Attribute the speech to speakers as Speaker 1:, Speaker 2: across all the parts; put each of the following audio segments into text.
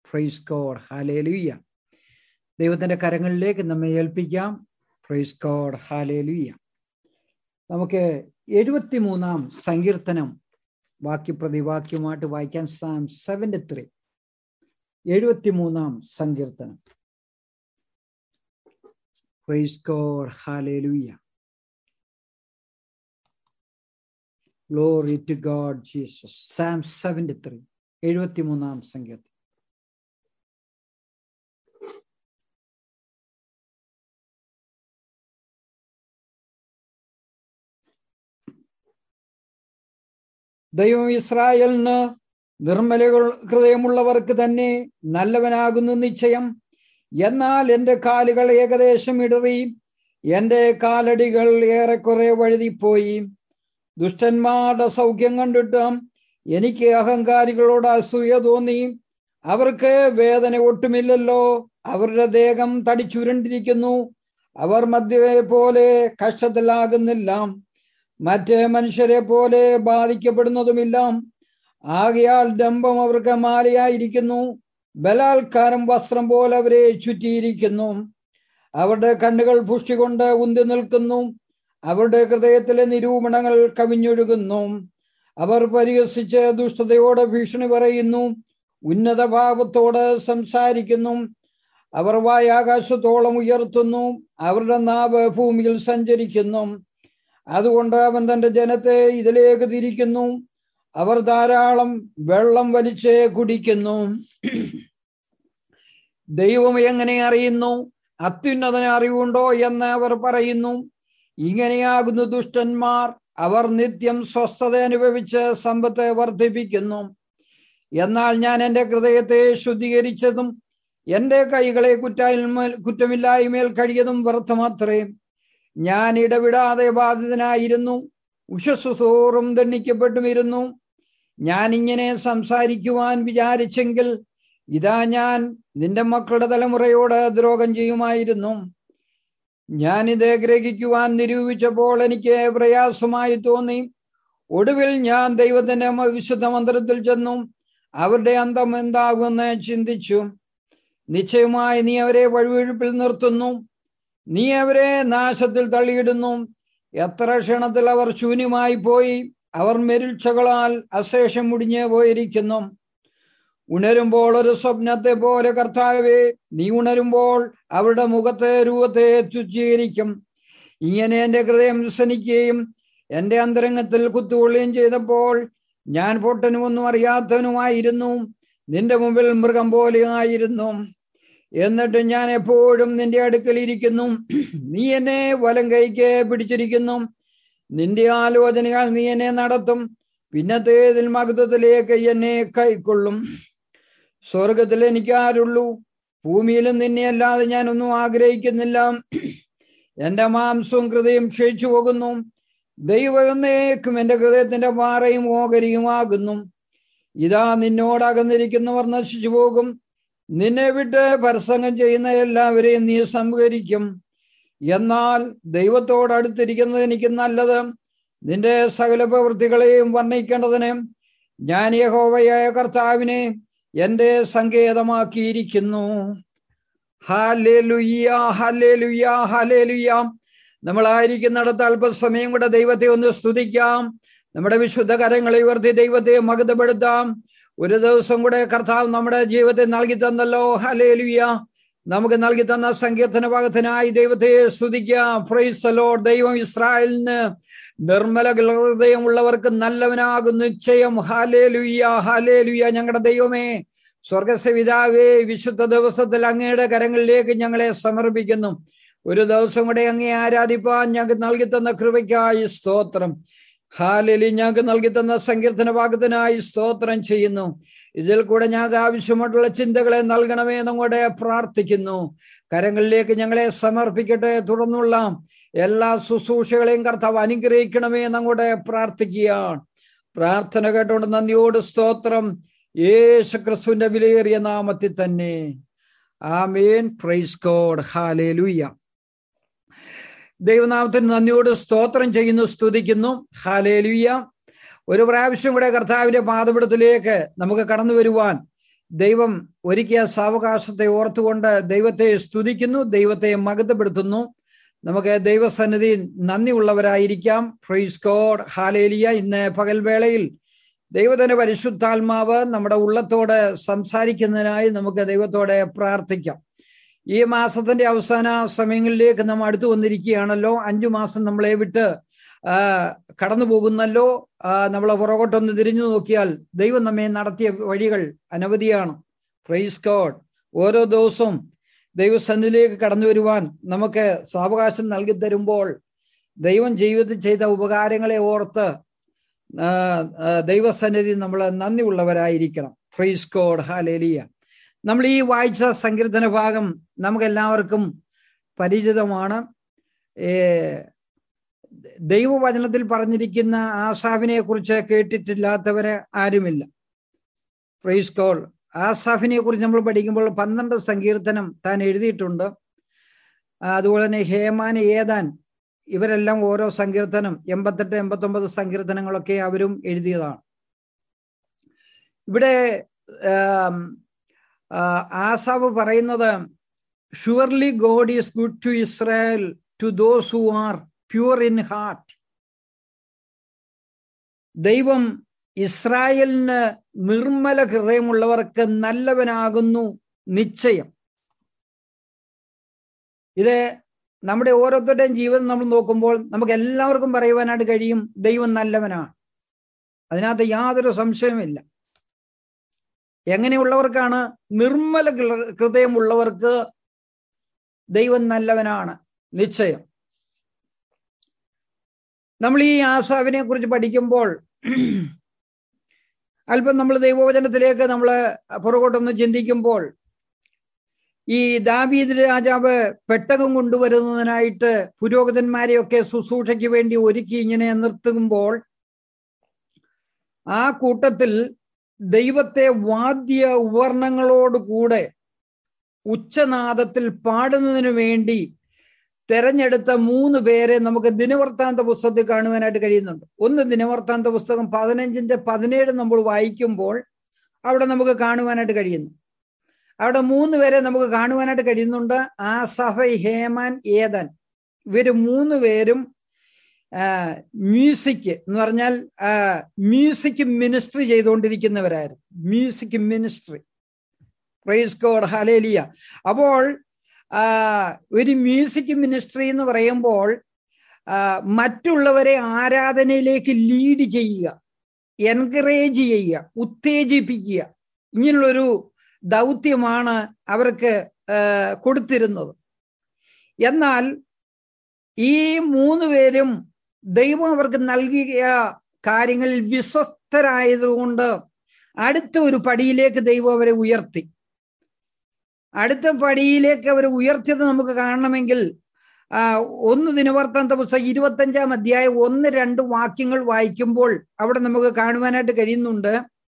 Speaker 1: price God hallelujah ദൈവത്തിന്റെ കരങ്ങളിലേക്ക് നമ്മെ ഏൽപ്പിക്കാം പ്രൈസ് കോഡ് ഹാലേലുയ്യ നമുക്ക് എഴുപത്തിമൂന്നാം സങ്കീർത്തനം വാക്യപ്രതിവാക്യമായിട്ട് വായിക്കാൻ സാം സെവൻറ്റി ത്രീ എഴുപത്തിമൂന്നാം സങ്കീർത്തനം praise God hallelujah glory to God Jesus psalm seventy three എഴുപത്തിമൂന്നാം സങ്കീർത്തനം ദൈവം ഇസ്രായേലിന് നിർമ്മല ഹൃദയമുള്ളവർക്ക് തന്നെ നല്ലവനാകുന്നു നിശ്ചയം എന്നാൽ എൻ്റെ കാലുകൾ ഏകദേശം ഇടറി എൻ്റെ കാലടികൾ ഏറെക്കുറെ വഴുതിപ്പോയി ദുഷ്ടന്മാരുടെ സൗഖ്യം കണ്ടിട്ട് എനിക്ക് അഹങ്കാരികളോട് അസൂയ തോന്നി അവർക്ക് വേദന ഒട്ടുമില്ലല്ലോ അവരുടെ ദേഹം തടിച്ചുരുണ്ടിരിക്കുന്നു അവർ മദ്യവെ പോലെ കഷ്ടത്തിലാകുന്നില്ല മറ്റ് മനുഷ്യരെ പോലെ ബാധിക്കപ്പെടുന്നതുമില്ല ആകയാൽ ഡംബം അവർക്ക് മാലയായിരിക്കുന്നു ബലാത്കാരം വസ്ത്രം പോലെ അവരെ ചുറ്റിയിരിക്കുന്നു അവരുടെ കണ്ണുകൾ പുഷ്ടി കൊണ്ട് ഉന്തി നിൽക്കുന്നു അവരുടെ ഹൃദയത്തിലെ നിരൂപണങ്ങൾ കവിഞ്ഞൊഴുകുന്നു അവർ പരിഹസിച്ച് ദുഷ്ടതയോടെ ഭീഷണി പറയുന്നു ഉന്നത ഭാവത്തോട് സംസാരിക്കുന്നു അവർ വായ ആകാശത്തോളം ഉയർത്തുന്നു അവരുടെ നാവ് ഭൂമിയിൽ സഞ്ചരിക്കുന്നു അതുകൊണ്ട് അവൻ തന്റെ ജനത്തെ ഇതിലേക്ക് തിരിക്കുന്നു അവർ ധാരാളം വെള്ളം വലിച്ച് കുടിക്കുന്നു ദൈവം എങ്ങനെ അറിയുന്നു അത്യുന്നതന് അറിവുണ്ടോ എന്ന് അവർ പറയുന്നു ഇങ്ങനെയാകുന്നു ദുഷ്ടന്മാർ അവർ നിത്യം സ്വസ്ഥത അനുഭവിച്ച് സമ്പത്ത് വർദ്ധിപ്പിക്കുന്നു എന്നാൽ ഞാൻ എൻ്റെ ഹൃദയത്തെ ശുദ്ധീകരിച്ചതും എൻ്റെ കൈകളെ കുറ്റായ്മ കുറ്റമില്ലായ്മേൽ കഴിയതും വ്യർത്ഥമാത്രേ ഞാൻ ഇടവിടാതെ ബാധിതനായിരുന്നു ഉഷസ്സോറും ദണ്ഡിക്കപ്പെട്ടുമിരുന്നു ഞാൻ ഇങ്ങനെ സംസാരിക്കുവാൻ വിചാരിച്ചെങ്കിൽ ഇതാ ഞാൻ നിന്റെ മക്കളുടെ തലമുറയോട് ദ്രോഹം ചെയ്യുമായിരുന്നു ഞാനിത് ഗ്രഹിക്കുവാൻ നിരൂപിച്ചപ്പോൾ എനിക്ക് പ്രയാസമായി തോന്നി ഒടുവിൽ ഞാൻ ദൈവത്തിന്റെ വിശുദ്ധ മന്ത്രത്തിൽ ചെന്നു അവരുടെ അന്തം എന്താകുമെന്ന് ചിന്തിച്ചു നിശ്ചയമായി നീ അവരെ വഴുവഴുപ്പിൽ നിർത്തുന്നു നീ അവരെ നാശത്തിൽ തള്ളിയിടുന്നു എത്ര ക്ഷണത്തിൽ അവർ ശൂന്യമായി പോയി അവർ മെരിൽച്ചകളാൽ അശേഷം മുടിഞ്ഞു പോയിരിക്കുന്നു ഉണരുമ്പോൾ ഒരു സ്വപ്നത്തെ പോലെ കർത്താവെ നീ ഉണരുമ്പോൾ അവരുടെ മുഖത്തെ രൂപത്തെ തുച്ഛീകരിക്കും ഇങ്ങനെ എൻ്റെ ഹൃദയം വ്യസനിക്കുകയും എൻ്റെ അന്തരംഗത്തിൽ കുത്തുകൊള്ളുകയും ചെയ്തപ്പോൾ ഞാൻ പൊട്ടനും ഒന്നും അറിയാത്തവനുമായിരുന്നു നിന്റെ മുമ്പിൽ മൃഗം പോലെ ആയിരുന്നു എന്നിട്ട് ഞാൻ എപ്പോഴും നിന്റെ അടുക്കൽ ഇരിക്കുന്നു നീ എന്നെ വലം കൈക്ക് പിടിച്ചിരിക്കുന്നു നിന്റെ ആലോചനകൾ നീ എന്നെ നടത്തും പിന്നത്തേതിൽ മഹത്വത്തിലേക്ക് എന്നെ കൈക്കൊള്ളും സ്വർഗത്തിൽ എനിക്ക് ആരുള്ളൂ ഭൂമിയിലും നിന്നെ അല്ലാതെ ഞാനൊന്നും ആഗ്രഹിക്കുന്നില്ല എൻ്റെ മാംസവും ഹൃദയം ക്ഷയിച്ചു പോകുന്നു ദൈവം എന്നേക്കും എൻ്റെ ഹൃദയത്തിന്റെ പാറയും ഓകരിയുമാകുന്നു ഇതാ നിന്നോടകന്നിരിക്കുന്നവർ നശിച്ചു പോകും നിന്നെ വിട്ട് പരസംഗം ചെയ്യുന്ന എല്ലാവരെയും നീ സംഹരിക്കും എന്നാൽ ദൈവത്തോട് അടുത്തിരിക്കുന്നത് എനിക്ക് നല്ലത് നിന്റെ സകല പ്രവൃത്തികളെയും വർണ്ണിക്കേണ്ടതിന് ഞാൻ യഹോവയായ കർത്താവിനെ എന്റെ സങ്കേതമാക്കിയിരിക്കുന്നു ഹാലേലുയ്യ ഹാലേലുയ്യ ഹാലേലുയ്യ നമ്മളായിരിക്കുന്നിടത്ത് അല്പസമയം കൂടെ ദൈവത്തെ ഒന്ന് സ്തുതിക്കാം നമ്മുടെ വിശുദ്ധ കരങ്ങളെ ഉയർത്തി ദൈവത്തെ മകതപ്പെടുത്താം ഒരു ദിവസം കൂടെ കർത്താവ് നമ്മുടെ ജീവിതത്തെ നൽകി തന്നല്ലോ ഹലേലുയ്യ നമുക്ക് നൽകി തന്ന സങ്കീർത്തന ഭാഗത്തിനായി ദൈവത്തെ സ്തുതിക്കാം ഫ്രൈസലോ ദൈവം ഇസ്രായേലിന് നിർമ്മല ഹൃദയമുള്ളവർക്ക് നല്ലവനാകും നിശ്ചയം ഹാലേലുയ്യ ഹാലേലുയ്യ ഞങ്ങളുടെ ദൈവമേ സ്വർഗസവിതാവേ വിശുദ്ധ ദിവസത്തിൽ അങ്ങയുടെ കരങ്ങളിലേക്ക് ഞങ്ങളെ സമർപ്പിക്കുന്നു ഒരു ദിവസം കൂടെ അങ്ങേ ആരാധിപ്പാൻ ഞങ്ങൾക്ക് നൽകി തന്ന കൃപയ്ക്കായി സ്തോത്രം ഹാലലി ഞങ്ങൾക്ക് നൽകി തന്ന സങ്കീർത്തന ഭാഗത്തിനായി സ്തോത്രം ചെയ്യുന്നു ഇതിൽ കൂടെ ഞങ്ങൾക്ക് ആവശ്യമായിട്ടുള്ള ചിന്തകളെ നൽകണമേ എന്നങ്ങോട്ട് പ്രാർത്ഥിക്കുന്നു കരങ്ങളിലേക്ക് ഞങ്ങളെ സമർപ്പിക്കട്ടെ തുടർന്നുള്ള എല്ലാ ശുശ്രൂഷകളെയും കർത്താവ് അനുഗ്രഹിക്കണമേ എന്നങ്ങോട്ട് പ്രാർത്ഥിക്കുകയാണ് പ്രാർത്ഥന കേട്ടുകൊണ്ട് നന്ദിയോട് സ്തോത്രം യേശു ക്രിസ്തുവിന്റെ വിലയേറിയ നാമത്തിൽ തന്നെ ആമേൻ പ്രൈസ് കോഡ് ഹാലേ ലൂയ്യ ദൈവനാമത്തിന് നന്ദിയോട് സ്തോത്രം ചെയ്യുന്നു സ്തുതിക്കുന്നു ഹാലേ ലൂയ്യ ഒരു പ്രാവശ്യം കൂടെ കർത്താവിന്റെ പാതപിടത്തിലേക്ക് നമുക്ക് കടന്നു വരുവാൻ ദൈവം ഒരുക്കിയ സാവകാശത്തെ ഓർത്തുകൊണ്ട് ദൈവത്തെ സ്തുതിക്കുന്നു ദൈവത്തെ മകതപ്പെടുത്തുന്നു നമുക്ക് ദൈവസന്നിധി നന്ദിയുള്ളവരായിരിക്കാം ഫ്രൈസ് കോഡ് ഹാലേലിയ ഇന്ന് പകൽവേളയിൽ ദൈവത്തിന്റെ പരിശുദ്ധാത്മാവ് നമ്മുടെ ഉള്ളത്തോട് സംസാരിക്കുന്നതിനായി നമുക്ക് ദൈവത്തോടെ പ്രാർത്ഥിക്കാം ഈ മാസത്തിന്റെ അവസാന സമയങ്ങളിലേക്ക് നാം അടുത്തു വന്നിരിക്കുകയാണല്ലോ അഞ്ചു മാസം നമ്മളെ വിട്ട് കടന്നു പോകുന്നല്ലോ നമ്മളെ പുറകോട്ടൊന്ന് തിരിഞ്ഞു നോക്കിയാൽ ദൈവം നമ്മെ നടത്തിയ വഴികൾ അനവധിയാണ് പ്രൈസ് കോഡ് ഓരോ ദിവസവും ദൈവസന്നിധിയിലേക്ക് കടന്നു വരുവാൻ നമുക്ക് സാവകാശം നൽകി തരുമ്പോൾ ദൈവം ജീവിതത്തിൽ ചെയ്ത ഉപകാരങ്ങളെ ഓർത്ത് ദൈവസന്നിധി നമ്മൾ നന്ദിയുള്ളവരായിരിക്കണം ഫ്രൈസ് കോഡ് ഹാലേലിയ നമ്മൾ ഈ വായിച്ച സങ്കീർത്തന ഭാഗം നമുക്കെല്ലാവർക്കും പരിചിതമാണ് ദൈവവചനത്തിൽ പറഞ്ഞിരിക്കുന്ന ആസാഫിനെ കുറിച്ച് കേട്ടിട്ടില്ലാത്തവരെ ആരുമില്ല ഫ്രൈസ് കോൾ ആസാഫിനെ കുറിച്ച് നമ്മൾ പഠിക്കുമ്പോൾ പന്ത്രണ്ട് സങ്കീർത്തനം താൻ എഴുതിയിട്ടുണ്ട് അതുപോലെ തന്നെ ഹേമാൻ ഏതാൻ ഇവരെല്ലാം ഓരോ സങ്കീർത്തനം എൺപത്തെട്ട് എൺപത്തൊമ്പത് സങ്കീർത്തനങ്ങളൊക്കെ അവരും എഴുതിയതാണ് ഇവിടെ ആസാവ് പറയുന്നത് surely God is good to Israel to those who are pure in heart ദൈവം ഇസ്രായേലിന് നിർമ്മല ഹൃദയമുള്ളവർക്ക് നല്ലവനാകുന്നു നിശ്ചയം ഇത് നമ്മുടെ ഓരോരുത്തരുടെയും ജീവിതം നമ്മൾ നോക്കുമ്പോൾ നമുക്ക് എല്ലാവർക്കും പറയുവാനായിട്ട് കഴിയും ദൈവം നല്ലവനാണ് അതിനകത്ത് യാതൊരു സംശയമില്ല എങ്ങനെയുള്ളവർക്കാണ് നിർമ്മല ഹൃദയമുള്ളവർക്ക് ദൈവം നല്ലവനാണ് നിശ്ചയം നമ്മൾ ഈ ആസാവിനെ കുറിച്ച് പഠിക്കുമ്പോൾ അല്പം നമ്മൾ ദൈവവചനത്തിലേക്ക് നമ്മൾ പുറകോട്ടൊന്ന് ചിന്തിക്കുമ്പോൾ ഈ ദാവീദ് രാജാവ് പെട്ടകം കൊണ്ടുവരുന്നതിനായിട്ട് പുരോഹിതന്മാരെയൊക്കെ ശുശ്രൂഷയ്ക്ക് വേണ്ടി ഒരുക്കി ഇങ്ങനെ നിർത്തുമ്പോൾ ആ കൂട്ടത്തിൽ ദൈവത്തെ വാദ്യ ഉപകരണങ്ങളോട് കൂടെ ഉച്ചനാദത്തിൽ പാടുന്നതിന് വേണ്ടി തെരഞ്ഞെടുത്ത മൂന്ന് പേരെ നമുക്ക് ദിനവൃത്താന്ത പുസ്തകത്തിൽ കാണുവാനായിട്ട് കഴിയുന്നുണ്ട് ഒന്ന് ദിനവൃത്താന്ത പുസ്തകം പതിനഞ്ചിന്റെ പതിനേഴ് നമ്മൾ വായിക്കുമ്പോൾ അവിടെ നമുക്ക് കാണുവാനായിട്ട് കഴിയുന്നു അവിടെ മൂന്ന് പേരെ നമുക്ക് കാണുവാനായിട്ട് കഴിയുന്നുണ്ട് ആസഫ ഹേമാൻ ഏതൻ ഇവര് മൂന്ന് പേരും മ്യൂസിക് എന്ന് പറഞ്ഞാൽ മ്യൂസിക് മിനിസ്ട്രി ചെയ്തുകൊണ്ടിരിക്കുന്നവരായിരുന്നു music ministry praise God hallelujah അപ്പോൾ ഒരു മ്യൂസിക് മിനിസ്ട്രി എന്ന് പറയുമ്പോൾ മറ്റുള്ളവരെ ആരാധനയിലേക്ക് ലീഡ് ചെയ്യുക എൻകറേജ് ചെയ്യുക ഉത്തേജിപ്പിക്കുക ഇങ്ങനെയുള്ളൊരു ദൗത്യമാണ് അവർക്ക് കൊടുത്തിരുന്നത് എന്നാൽ ഈ മൂന്ന് പേരും ദൈവം അവർക്ക് നൽകിയ കാര്യങ്ങളിൽ വിശ്വസ്തരായതുകൊണ്ട് അടുത്ത ഒരു പടിയിലേക്ക് ദൈവം അവരെ ഉയർത്തി അടുത്ത പടിയിലേക്ക് അവർ ഉയർത്തിയത് നമുക്ക് കാണണമെങ്കിൽ ഒന്ന് ദിനവർത്താന്ത പുസ്തകം ഇരുപത്തഞ്ചാം അധ്യായം ഒന്ന് രണ്ട് വാക്യങ്ങൾ വായിക്കുമ്പോൾ അവിടെ നമുക്ക് കാണുവാനായിട്ട് കഴിയുന്നുണ്ട്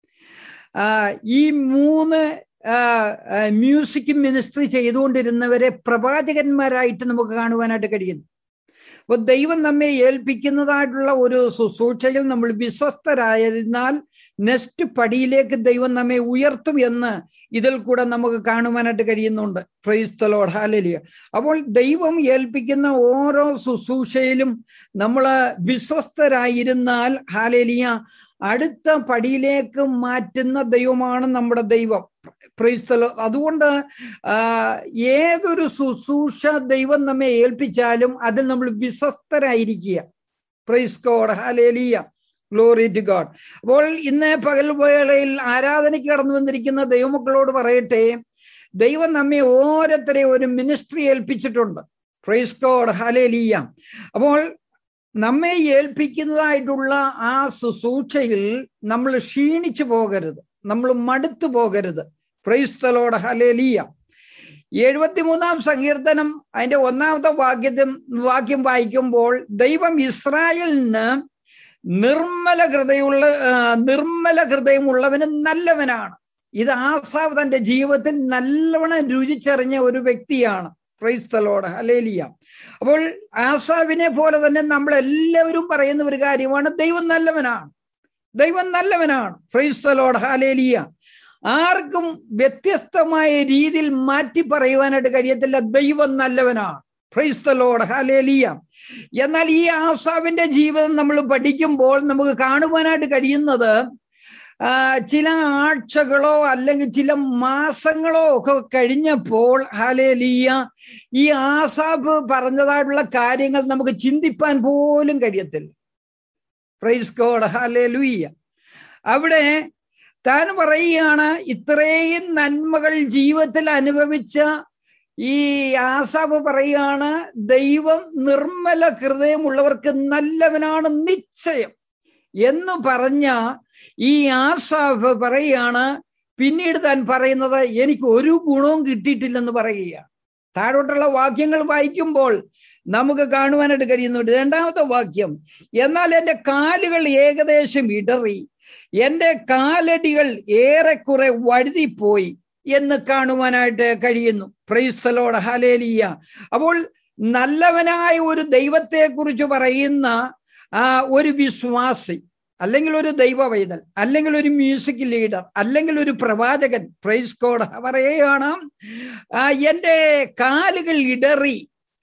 Speaker 1: ഈ മൂന്ന് മ്യൂസിക് മിനിസ്ട്രി ചെയ്തുകൊണ്ടിരുന്നവരെ പ്രവാചകന്മാരായിട്ട് നമുക്ക് കാണുവാനായിട്ട് കഴിയുന്നു അപ്പോൾ ദൈവം നമ്മെ ഏൽപ്പിക്കുന്നതായിട്ടുള്ള ഒരു ശുശ്രൂഷയിൽ നമ്മൾ വിശ്വസ്തരായിരുന്നാൽ നെക്സ്റ്റ് പടിയിലേക്ക് ദൈവം നമ്മെ ഉയർത്തും എന്ന് ഇതിൽ കൂടെ നമുക്ക് കാണുവാനായിട്ട് കഴിയുന്നുണ്ട് ക്രൈസ്തലോട് ഹാലലിയ അപ്പോൾ ദൈവം ഏൽപ്പിക്കുന്ന ഓരോ ശുശ്രൂഷയിലും നമ്മൾ വിശ്വസ്തരായിരുന്നാൽ ഹാലലിയ അടുത്ത പടിയിലേക്ക് മാറ്റുന്ന ദൈവമാണ് നമ്മുടെ ദൈവം പ്രൈസ്തലോ അതുകൊണ്ട് ഏതൊരു ശുശ്രൂഷ ദൈവം നമ്മെ ഏൽപ്പിച്ചാലും അതിൽ നമ്മൾ വിശ്വസ്തരായിരിക്കുക praise God hallelujah glory to God അപ്പോൾ ഇന്ന് പകൽ വേളയിൽ ആരാധനയ്ക്ക് കടന്നു വന്നിരിക്കുന്ന ദൈവമക്കളോട് പറയട്ടെ ദൈവം നമ്മെ ഓരോരുത്തരെ ഒരു മിനിസ്ട്രി ഏൽപ്പിച്ചിട്ടുണ്ട് പ്രൈസ് ഗോഡ് ഹാലേലിയ അപ്പോൾ നമ്മെ ഏൽപ്പിക്കുന്നതായിട്ടുള്ള ആ ശുശ്രൂഷയിൽ നമ്മൾ ക്ഷീണിച്ചു പോകരുത് നമ്മൾ മടുത്തു പോകരുത് പ്രൈസ്തലോട് ഹലേലിയ എഴുപത്തിമൂന്നാം സങ്കീർത്തനം അതിന്റെ ഒന്നാമത്തെ വാക്യത്തിൽ വാക്യം വായിക്കുമ്പോൾ ദൈവം ഇസ്രായേലിന് നിർമ്മല ഹൃദയമുള്ള നിർമ്മല ഹൃദയമുള്ളവന് നല്ലവനാണ് ഇത് ആസാവ് തന്റെ ജീവിതത്തിൽ നല്ലവണ്ണം രുചിച്ചറിഞ്ഞ ഒരു വ്യക്തിയാണ് ക്രൈസ്തലോട് ഹലേലിയ അപ്പോൾ ആസാവിനെ പോലെ തന്നെ നമ്മൾ എല്ലാവരും പറയുന്ന ഒരു കാര്യമാണ് ദൈവം നല്ലവനാണ് ദൈവം നല്ലവനാണ് ക്രൈസ്തലോട് ഹലേലിയ ആർക്കും വ്യത്യസ്തമായ രീതിയിൽ മാറ്റി പറയുവാനായിട്ട് കഴിയത്തില്ല ദൈവം നല്ലവനാണ് ക്രൈസ്തലോട് ഹാലേലിയ എന്നാൽ ഈ ആസാവിന്റെ ജീവിതം നമ്മൾ പഠിക്കുമ്പോൾ നമുക്ക് കാണുവാനായിട്ട് കഴിയുന്നത് ചില ആഴ്ചകളോ അല്ലെങ്കിൽ ചില മാസങ്ങളോ ഒക്കെ കഴിഞ്ഞപ്പോൾ ഹാലേലിയ ഈ ആസാബ് പറഞ്ഞതായിട്ടുള്ള കാര്യങ്ങൾ നമുക്ക് ചിന്തിപ്പാൻ പോലും കഴിയത്തില്ല പ്രൈസ് കോഡ് ഹാലേ ലുയ്യ അവിടെ താൻ പറയുകയാണ് ഇത്രയും നന്മകൾ ജീവിതത്തിൽ അനുഭവിച്ച ഈ ആസാബ് പറയുകയാണ് ദൈവം നിർമ്മല ഹൃദയമുള്ളവർക്ക് നല്ലവനാണ് നിശ്ചയം എന്ന് പറഞ്ഞ ഈ ആസാബ് പറയുകയാണ് പിന്നീട് താൻ പറയുന്നത് എനിക്ക് ഒരു ഗുണവും കിട്ടിയിട്ടില്ലെന്ന് പറയുകയാണ് താഴോട്ടുള്ള വാക്യങ്ങൾ വായിക്കുമ്പോൾ നമുക്ക് കാണുവാനായിട്ട് കഴിയുന്നുണ്ട് രണ്ടാമത്തെ വാക്യം എന്നാൽ എൻ്റെ കാലുകൾ ഏകദേശം ഇടറി എൻ്റെ കാലടികൾ ഏറെക്കുറെ വഴുതിപ്പോയി എന്ന് കാണുവാനായിട്ട് കഴിയുന്നു പ്രൈസ്തലോട് ഹലേലിയ അപ്പോൾ നല്ലവനായ ഒരു ദൈവത്തെക്കുറിച്ച് പറയുന്ന ആ ഒരു വിശ്വാസി അല്ലെങ്കിൽ ഒരു ദൈവവൈതൽ അല്ലെങ്കിൽ ഒരു മ്യൂസിക് ലീഡർ അല്ലെങ്കിൽ ഒരു പ്രവാചകൻ പ്രൈസ് കോഡ് പറയുകയാണ് എൻ്റെ കാലുകൾ ഇടറി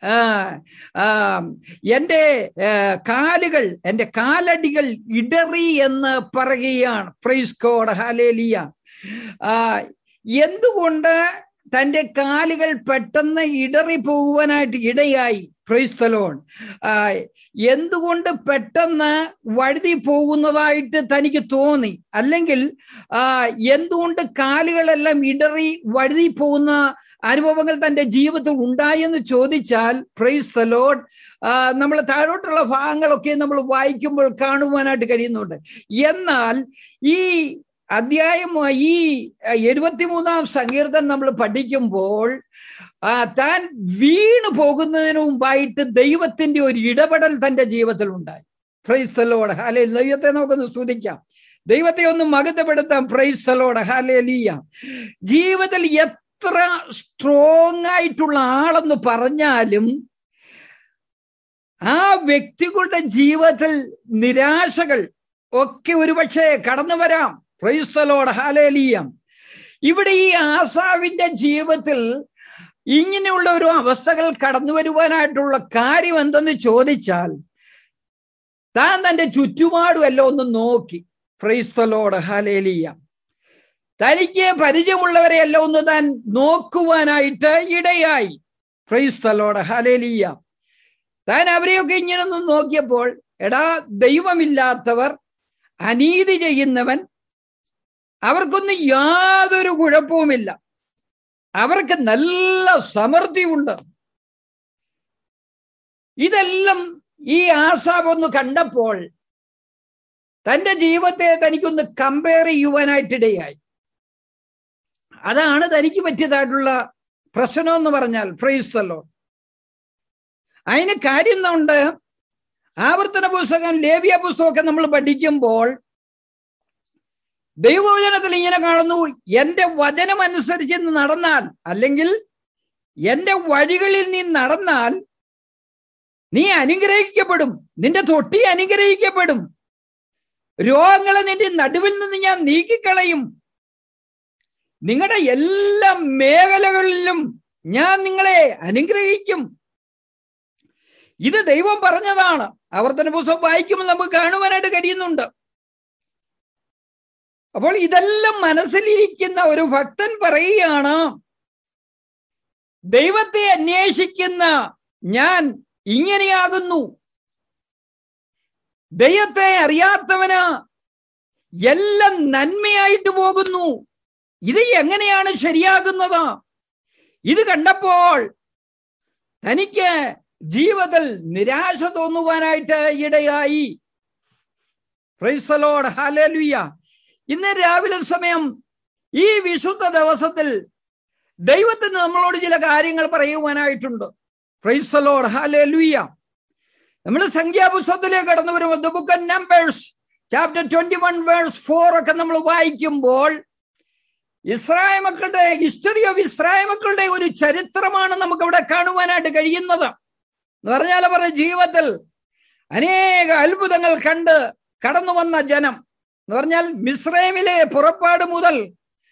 Speaker 1: എൻ്റെ കാലുകൾ എൻ്റെ കാലടികൾ ഇടറി എന്ന് പറയുകയാണ് പ്രൈസ് കോഡ് ഹാലേലിയ എന്തുകൊണ്ട് തൻ്റെ കാലുകൾ പെട്ടെന്ന് ഇടറി പോകുവാനായിട്ട് ഇടയായി ക്രൈസ്തലോൺ എന്തുകൊണ്ട് പെട്ടെന്ന് വഴുതി പോകുന്നതായിട്ട് തനിക്ക് തോന്നി അല്ലെങ്കിൽ എന്തുകൊണ്ട് കാലുകളെല്ലാം ഇടറി വഴുതി പോകുന്ന അനുഭവങ്ങൾ തന്റെ ജീവിതത്തിൽ ഉണ്ടായെന്ന് ചോദിച്ചാൽ പ്രൈസ് സലോഡ് നമ്മൾ താഴോട്ടുള്ള ഭാഗങ്ങളൊക്കെ നമ്മൾ വായിക്കുമ്പോൾ കാണുവാനായിട്ട് കഴിയുന്നുണ്ട് എന്നാൽ ഈ അധ്യായം ഈ എഴുപത്തിമൂന്നാം സങ്കീർത്തനം നമ്മൾ പഠിക്കുമ്പോൾ താൻ വീണു പോകുന്നതിന് മുമ്പായിട്ട് ദൈവത്തിന്റെ ഒരു ഇടപെടൽ തന്റെ ജീവിതത്തിൽ ഉണ്ടായി പ്രൈസലോട് ഹാലേ ദൈവത്തെ നമുക്കൊന്ന് സ്തുതിക്കാം ദൈവത്തെ ഒന്ന് മകത്തപ്പെടുത്താം പ്രൈസലോട് ഹാലേ ലീയ ജീവിതത്തിൽ എത്ര സ്ട്രോങ് ആയിട്ടുള്ള ആളെന്ന് പറഞ്ഞാലും ആ വ്യക്തികളുടെ ജീവിതത്തിൽ നിരാശകൾ ഒക്കെ ഒരുപക്ഷെ കടന്നു വരാം പ്രൈസ്തലോട് ഹാലേലിയം ഇവിടെ ഈ ആസാവിന്റെ ജീവിതത്തിൽ ഇങ്ങനെയുള്ള ഒരു അവസ്ഥകൾ കടന്നു വരുവാനായിട്ടുള്ള കാര്യം എന്തെന്ന് ചോദിച്ചാൽ താൻ തന്റെ ചുറ്റുപാടും എല്ലാം ഒന്ന് നോക്കി ക്രൈസ്തലോട് ഹാലേലിയ തനിക്ക് പരിചയമുള്ളവരെ എല്ലാം ഒന്ന് താൻ നോക്കുവാനായിട്ട് ഇടയായി ക്രൈസ്തലോട് ഹാലേലിയ താൻ അവരെയൊക്കെ ഇങ്ങനെ ഒന്ന് നോക്കിയപ്പോൾ എടാ ദൈവമില്ലാത്തവർ അനീതി ചെയ്യുന്നവൻ അവർക്കൊന്നും യാതൊരു കുഴപ്പവുമില്ല അവർക്ക് നല്ല സമൃദ്ധിയുണ്ട് ഇതെല്ലാം ഈ ആസാബ് ഒന്ന് കണ്ടപ്പോൾ തന്റെ ജീവിതത്തെ തനിക്കൊന്ന് കമ്പയർ ചെയ്യുവാനായിട്ടിടയായി അതാണ് തനിക്ക് പറ്റിയതായിട്ടുള്ള പ്രശ്നം എന്ന് പറഞ്ഞാൽ ഫ്രൈസല്ലോ അതിന് കാര്യം ഉണ്ട് ആവർത്തന പുസ്തകം ലേവിയ പുസ്തകമൊക്കെ നമ്മൾ പഠിക്കുമ്പോൾ ദൈവവചനത്തിൽ ഇങ്ങനെ കാണുന്നു എന്റെ വചനം അനുസരിച്ച് നടന്നാൽ അല്ലെങ്കിൽ എന്റെ വഴികളിൽ നീ നടന്നാൽ നീ അനുഗ്രഹിക്കപ്പെടും നിന്റെ തൊട്ടി അനുഗ്രഹിക്കപ്പെടും രോഗങ്ങളെ നിന്റെ നടുവിൽ നിന്ന് ഞാൻ നീക്കിക്കളയും നിങ്ങളുടെ എല്ലാ മേഖലകളിലും ഞാൻ നിങ്ങളെ അനുഗ്രഹിക്കും ഇത് ദൈവം പറഞ്ഞതാണ് ആവർത്തന പുസ്തകം വായിക്കുമ്പോൾ നമുക്ക് കാണുവാനായിട്ട് കഴിയുന്നുണ്ട് അപ്പോൾ ഇതെല്ലാം മനസ്സിലിരിക്കുന്ന ഒരു ഭക്തൻ പറയുകയാണ് ദൈവത്തെ അന്വേഷിക്കുന്ന ഞാൻ ഇങ്ങനെയാകുന്നു ദൈവത്തെ അറിയാത്തവന് എല്ലാം നന്മയായിട്ട് പോകുന്നു ഇത് എങ്ങനെയാണ് ശരിയാകുന്നത് ഇത് കണ്ടപ്പോൾ തനിക്ക് ജീവിതത്തിൽ നിരാശ തോന്നുവാനായിട്ട് ഇടയായി പ്രൈസലോഡ് ഹാലലുയ്യ ഇന്ന് രാവിലെ സമയം ഈ വിശുദ്ധ ദിവസത്തിൽ ദൈവത്തിന് നമ്മളോട് ചില കാര്യങ്ങൾ പറയുവാനായിട്ടുണ്ട് പ്രൈസലോഡ് ഹാലലുയ്യ നമ്മൾ സംഖ്യാപുസ്തകത്തിലേക്ക് കടന്നു വരുമ്പോൾ the book of Numbers chapter twenty one verse four ഒക്കെ നമ്മൾ വായിക്കുമ്പോൾ ഇസ്രായേൽ മക്കളുടെ ഹിസ്റ്ററി ഓഫ് ഇസ്രായേൽ മക്കളുടെ ഒരു ചരിത്രമാണ് നമുക്ക് അവിടെ കാണുവാനായിട്ട് കഴിയുന്നത് എന്ന് പറഞ്ഞാൽ അവരുടെ ജീവിതത്തിൽ അനേക അത്ഭുതങ്ങൾ കണ്ട് കടന്നു വന്ന ജനം എന്ന് പറഞ്ഞാൽ മിസ്രൈമിലെ പുറപ്പാട് മുതൽ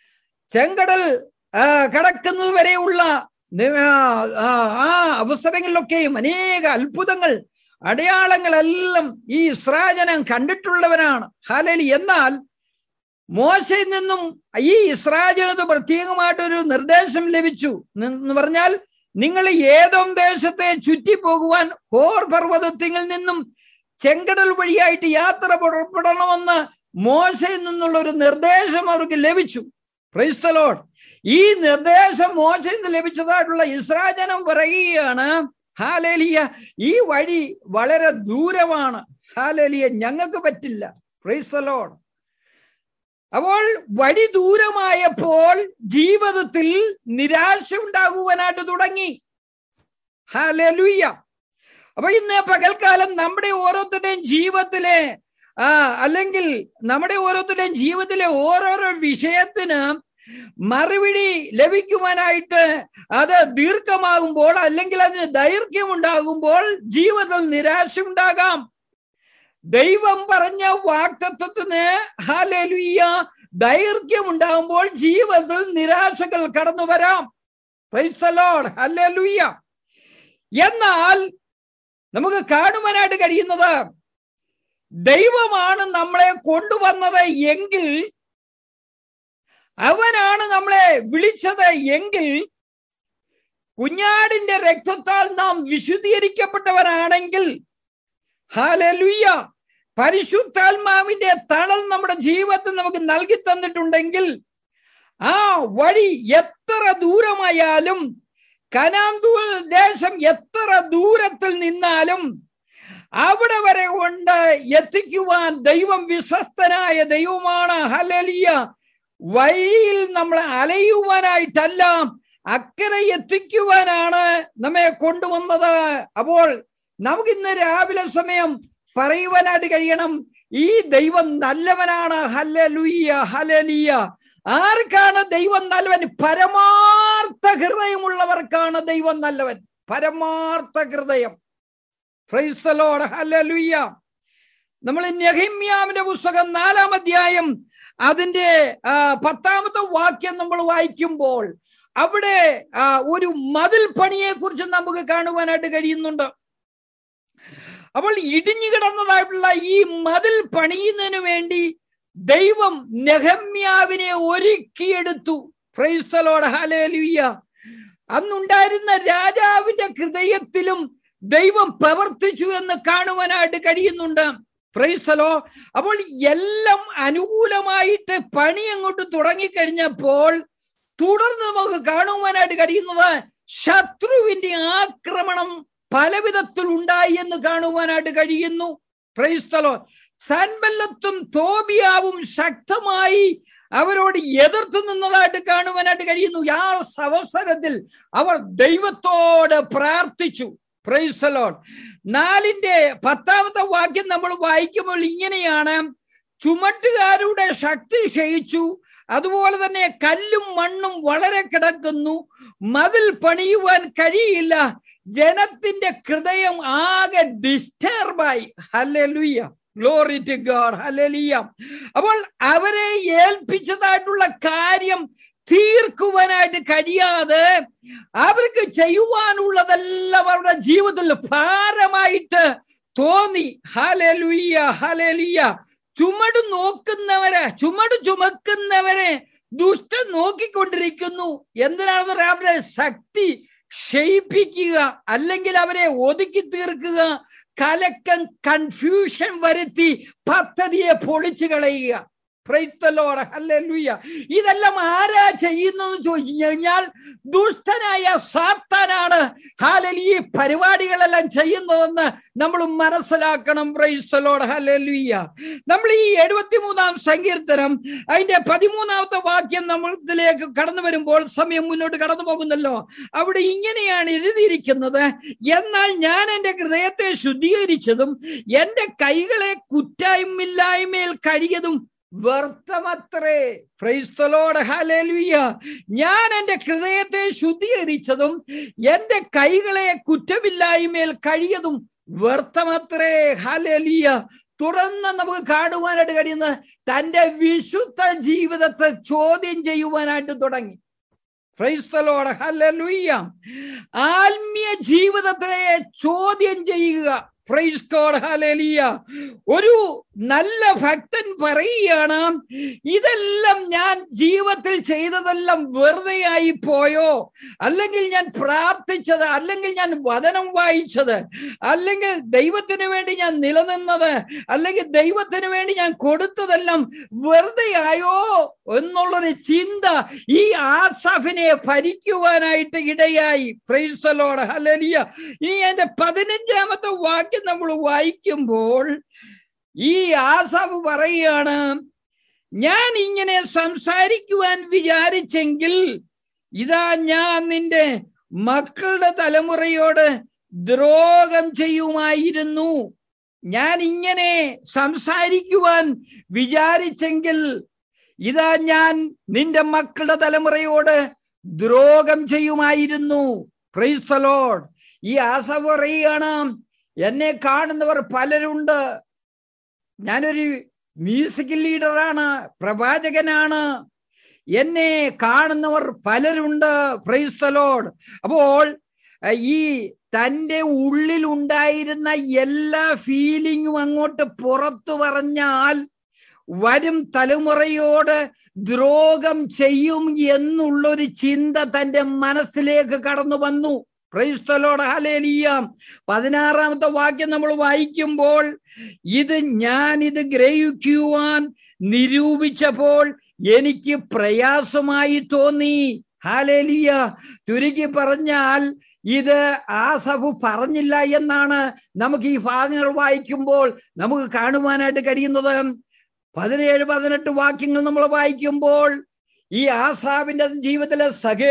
Speaker 1: ചെങ്കടൽ ആ, കടക്കുന്നത് വരെയുള്ള നി- ആ, ആ, ആ അവസരങ്ങളിലൊക്കെയും അനേക അത്ഭുതങ്ങൾ അടയാളങ്ങളെല്ലാം ഈ ഇസ്രാജനം കണ്ടിട്ടുള്ളവരാണ് ഹാലലി എന്നാൽ മോശയിൽ നിന്നും ഈ ഇസ്രാജനത് പ്രത്യേകമായിട്ടൊരു നിർദ്ദേശം ലഭിച്ചു എന്ന് പറഞ്ഞാൽ നിങ്ങൾ ഏതോ ദേശത്തെ ചുറ്റിപ്പോകുവാൻ ഹോർ പർവ്വതത്തിൽ നിന്നും ചെങ്കടൽ വഴിയായിട്ട് യാത്ര പുറപ്പെടണമെന്ന് മോശയിൽ നിന്നുള്ള ഒരു നിർദ്ദേശം അവർക്ക് ലഭിച്ചു ക്രൈസ്തലോഡ് ഈ നിർദ്ദേശം മോശയിൽ നിന്ന് ലഭിച്ചതായിട്ടുള്ള ഇസ്രാജനം പറയുകയാണ് ഹാലേലിയ ഈ വഴി വളരെ ദൂരമാണ് ഹാലേലിയ ഞങ്ങൾക്ക് പറ്റില്ല ക്രൈസ്തലോഡ് അപ്പോൾ വഴി ദൂരമായപ്പോൾ ജീവിതത്തിൽ നിരാശ ഉണ്ടാകുവാനായിട്ട് തുടങ്ങി ഹാലലുയ്യ അപ്പൊ ഇന്ന് പകൽക്കാലം നമ്മുടെ ഓരോരുത്തരുടെയും ജീവിതത്തിലെ ആ അല്ലെങ്കിൽ നമ്മുടെ ഓരോരുത്തരുടെയും ജീവിതത്തിലെ ഓരോരോ വിഷയത്തിന് മറുപടി ലഭിക്കുവാനായിട്ട് അത് ദീർഘമാകുമ്പോൾ അല്ലെങ്കിൽ അതിന് ദൈർഘ്യം ഉണ്ടാകുമ്പോൾ ജീവിതത്തിൽ നിരാശ ഉണ്ടാകാം ദൈവം പറഞ്ഞ വാക്തത്വത്തിന് ഹാലലുയ്യ ദൈർഘ്യം ഉണ്ടാകുമ്പോൾ ജീവിതത്തിൽ നിരാശകൾ കടന്നു വരാം പ്രൈസലോഡ് ഹല്ലേലൂയ എന്നാൽ നമുക്ക് കാണുവാനായിട്ട് കഴിയുന്നത് ദൈവമാണ് നമ്മളെ കൊണ്ടുവന്നത് എങ്കിൽ അവനാണ് നമ്മളെ വിളിച്ചത് എങ്കിൽ കുഞ്ഞാടിന്റെ രക്തത്താൽ നാം വിശുദ്ധീകരിക്കപ്പെട്ടവരാണെങ്കിൽ ഹാലലുയ്യ പരിശുദ്ധാത്മാവിന്റെ തണൽ നമ്മുടെ ജീവിതത്തിൽ നമുക്ക് നൽകി തന്നിട്ടുണ്ടെങ്കിൽ ആ വഴി എത്ര ദൂരമായാലും കനാന്തൂ ദേശം എത്ര ദൂരത്തിൽ നിന്നാലും അവിടെ വരെ കൊണ്ട് എത്തിക്കുവാൻ ദൈവം വിശ്വസ്തനായ ദൈവമാണ് ഹലലിയ വഴിയിൽ നമ്മൾ അലയുവാനായിട്ടല്ല അക്കരെ എത്തിക്കുവാനാണ് നമ്മെ കൊണ്ടുവന്നത് അപ്പോൾ നമുക്കിന്ന് രാവിലെ സമയം പറയുവാനായിട്ട് കഴിയണം ഈ ദൈവം നല്ലവനാണ് ഹലലുയ്യ ഹലലിയ ആർക്കാണ് ദൈവം നല്ലവൻ പരമാർത്ഥ ഹൃദയമുള്ളവർക്കാണ് ദൈവം നല്ലവൻ പരമാർത്ഥ ഹൃദയം ഫ്രൈസലോട് ഹലലുയ്യ നമ്മൾ നെഹിമ്യാവിന്റെ പുസ്തകം നാലാം അധ്യായം അതിന്റെ ആ, പത്താമത്തെ വാക്യം നമ്മൾ വായിക്കുമ്പോൾ അവിടെ ആ, ഒരു മതിൽ പണിയെ കുറിച്ച് നമുക്ക് കാണുവാനായിട്ട് കഴിയുന്നുണ്ട് അപ്പോൾ ഇടിഞ്ഞു കിടന്നതായിട്ടുള്ള ഈ മതിൽ പണിയുന്നതിന് വേണ്ടി ദൈവം നെഹമ്യാവിനെ ഒരുക്കിയെടുത്തു ഫ്രൈസ്തലോട് ഹലേലുയ്യ അന്നുണ്ടായിരുന്ന രാജാവിന്റെ ഹൃദയത്തിലും ദൈവം പ്രവർത്തിച്ചു എന്ന് കാണുവാനായിട്ട് കഴിയുന്നുണ്ട് പ്രൈസലോ അപ്പോൾ എല്ലാം അനുകൂലമായിട്ട് പണി അങ്ങോട്ട് തുടങ്ങിക്കഴിഞ്ഞപ്പോൾ തുടർന്ന് നമുക്ക് കാണുവാനായിട്ട് കഴിയുന്നത് ശത്രുവിന്റെ ആക്രമണം പല വിധത്തിൽ ഉണ്ടായി എന്ന് കാണുവാനായിട്ട് കഴിയുന്നു പ്രൈസ്തലോ സൻബല്ലത്തും തോബിയാവും ശക്തമായി അവരോട് എതിർത്തു നിന്നതായിട്ട് കാണുവാനായിട്ട് കഴിയുന്നു ആ അവസരത്തിൽ അവർ ദൈവത്തോട് പ്രാർത്ഥിച്ചു പ്രൈസലോൺ നാലിന്റെ പത്താമത്തെ വാക്യം നമ്മൾ വായിക്കുമ്പോൾ ഇങ്ങനെയാണ് ചുമട്ടുകാരുടെ ശക്തി ക്ഷയിച്ചു അതുപോലെ തന്നെ കല്ലും മണ്ണും വളരെ കിടക്കുന്നു മതിൽ പണിയുവാൻ കഴിയില്ല ജനത്തിന്റെ ഹൃദയം ആകെ ഡിസ്റ്റർബായി hallelujah glory to God hallelujah അപ്പോൾ അവരെ ഏൽപ്പിച്ചതായിട്ടുള്ള കാര്യം തീർക്കുവാനായിട്ട് കഴിയാതെ അവർക്ക് ചെയ്യുവാനുള്ളതെല്ലാം അവരുടെ ജീവിതത്തിൽ ഭാരമായിട്ട് തോന്നി ഹലലുയ്യ ഹലലിയ ചുമട് നോക്കുന്നവരെ ചുമട് ചുമക്കുന്നവരെ ദുഷ്ടൻ നോക്കിക്കൊണ്ടിരിക്കുന്നു എന്തിനാണെന്ന് അവരെ ശക്തി ക്ഷയിപ്പിക്കുക അല്ലെങ്കിൽ അവരെ ഒതുക്കി തീർക്കുക കലക്കൻ കൺഫ്യൂഷൻ വരുത്തി പദ്ധതിയെ പൊളിച്ചു കളയുക പ്രൈത്തലോട് ഹല്ലേലൂയ ഇതെല്ലാം ആരാ ചെയ്യുന്നത് ചോദിച്ചു കഴിഞ്ഞാൽ ദുഷ്ടനായ സാത്താനാണ് ഹാലലി ഈ പരിപാടികളെല്ലാം ചെയ്യുന്നതെന്ന് നമ്മൾ മനസ്സിലാക്കണം പ്രൈസ്തലോട് ഹല്ലേലൂയ നമ്മൾ ഈ എഴുപത്തിമൂന്നാം സങ്കീർത്തനം അതിന്റെ പതിമൂന്നാമത്തെ വാക്യം നമ്മളിലേക്ക് കടന്നു വരുമ്പോൾ സമയം മുന്നോട്ട് കടന്നു പോകുന്നല്ലോ അവിടെ ഇങ്ങനെയാണ് എഴുതിയിരിക്കുന്നത് എന്നാൽ ഞാൻ എൻ്റെ ഹൃദയത്തെ ശുദ്ധീകരിച്ചതും എൻ്റെ കൈകളെ കുറ്റായ്മില്ലായ്മയിൽ കഴിയതും വ്യർത്ഥമത്രേ ക്രൈസ്തലോട് ഹലേലുയ്യ ഞാൻ എൻ്റെ ഹൃദയത്തെ ശുദ്ധീകരിച്ചതും എൻ്റെ കൈകളെ കുറ്റമില്ലായ്മയിൽ കഴിയതും വ്യർത്ഥമത്രേ ഹലേലിയ തുടർന്ന് നമുക്ക് കാണുവാനായിട്ട് കഴിയുന്നത് തന്റെ വിശുദ്ധ ജീവിതത്തെ ചോദ്യം ചെയ്യുവാനായിട്ട് തുടങ്ങി ക്രൈസ്തലോട് ഹല്ലേലൂയ്യ ആത്മീയ ജീവിതത്തെ ചോദ്യം ചെയ്യുക ക്രൈസ്തോട് ഹല്ലേലൂയ്യ ഒരു നല്ല ഭക്തൻ പറയുകയാണ് ഇതെല്ലാം ഞാൻ ജീവിതത്തിൽ ചെയ്തതെല്ലാം വെറുതെയായി പോയോ അല്ലെങ്കിൽ ഞാൻ പ്രാർത്ഥിച്ചത് അല്ലെങ്കിൽ ഞാൻ വചനം വായിച്ചത് അല്ലെങ്കിൽ ദൈവത്തിന് വേണ്ടി ഞാൻ നിലനിന്നത് അല്ലെങ്കിൽ ദൈവത്തിന് വേണ്ടി ഞാൻ കൊടുത്തതെല്ലാം വെറുതെയായോ എന്നുള്ളൊരു ചിന്ത ഈ ആസാഫിനെ ഭരിക്കുവാനായിട്ട് ഇടയായി ഫ്രൈസലോട് ഹലലിയ ഇനി എന്റെ പതിനഞ്ചാമത്തെ വാക്യം നമ്മൾ വായിക്കുമ്പോൾ ഈ ആസാഫ് പറയുകയാണ് ഞാൻ ഇങ്ങനെ സംസാരിക്കുവാൻ വിചാരിച്ചെങ്കിൽ ഇതാ ഞാൻ നിന്റെ മക്കളുടെ തലമുറയോട് ദ്രോഹം ചെയ്യുമായിരുന്നു ഞാൻ ഇങ്ങനെ സംസാരിക്കുവാൻ വിചാരിച്ചെങ്കിൽ ഇതാ ഞാൻ നിന്റെ മക്കളുടെ തലമുറയോട് ദ്രോഹം ചെയ്യുമായിരുന്നു പ്രൈസലോഡ് ഈ ആസ പറയുകയാണ് എന്നെ കാണുന്നവർ പലരുണ്ട് ഞാനൊരു മ്യൂസിക്കൽ ലീഡറാണ് പ്രവാചകനാണ് എന്നെ കാണുന്നവർ പലരുണ്ട് പ്രൈസലോഡ് അപ്പോൾ ഈ തൻ്റെ ഉള്ളിലുണ്ടായിരുന്ന എല്ലാ ഫീലിങ്ങും അങ്ങോട്ട് പുറത്തു പറഞ്ഞാൽ വരും തലമുറയോട് ദ്രോഹം ചെയ്യും എന്നുള്ളൊരു ചിന്ത തൻ്റെ മനസ്സിലേക്ക് കടന്നു വന്നു ക്രൈസ്തലോട് ഹലേലിയാം പതിനാറാമത്തെ വാക്യം നമ്മൾ വായിക്കുമ്പോൾ ഇത് ഞാൻ ഇത് ഗ്രഹിക്കുവാൻ നിരൂപിച്ചപ്പോൾ എനിക്ക് പ്രയാസമായി തോന്നി ഹാലേലിയ ചുരുക്കി പറഞ്ഞാൽ ഇത് ആസഫു പറഞ്ഞില്ല എന്നാണ് നമുക്ക് ഈ ഭാഗങ്ങൾ വായിക്കുമ്പോൾ നമുക്ക് കാണുവാനായിട്ട് കഴിയുന്നത് പതിനേഴ് പതിനെട്ട് വാക്യങ്ങൾ നമ്മൾ വായിക്കുമ്പോൾ ഈ ആസാവിന്റെ ജീവിതത്തിലെ